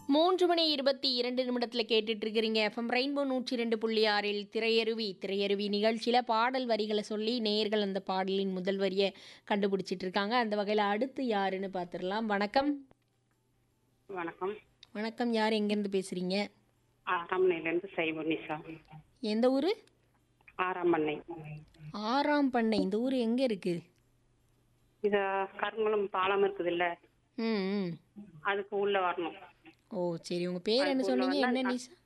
மூன்று மணி இருபத்தி இரண்டு நிமிடத்தில் கேட்டுட்டு இருக்கிறீங்க எஃப்எம் ரெயின்போ நூற்றி ரெண்டு புள்ளி ஆறில் திரையருவி திரையருவி நிகழ்ச்சியில் பாடல் வரிகளை சொல்லி நேயர்கள் அந்த பாடலின் முதல் வரியை கண்டுபிடிச்சிட்டு இருக்காங்க அந்த வகையில் அடுத்து யாருன்னு பார்த்துடலாம் வணக்கம் வணக்கம் வணக்கம் யார் எங்கேருந்து பேசுகிறீங்க ஆறாம் மண்ணையிலேருந்து சைவனிசா எந்த ஊர் ஆறாம் பண்ணை ஆறாம் பண்ணை இந்த ஊர் எங்கே இருக்குது இது கருங்குளம் பாலம் இருக்குது இல்ல ம் ம் அதுக்கு உள்ள வரணும் ஓ சரி உங்கள் பேர் என்ன சொன்னீங்க என்ன நிசா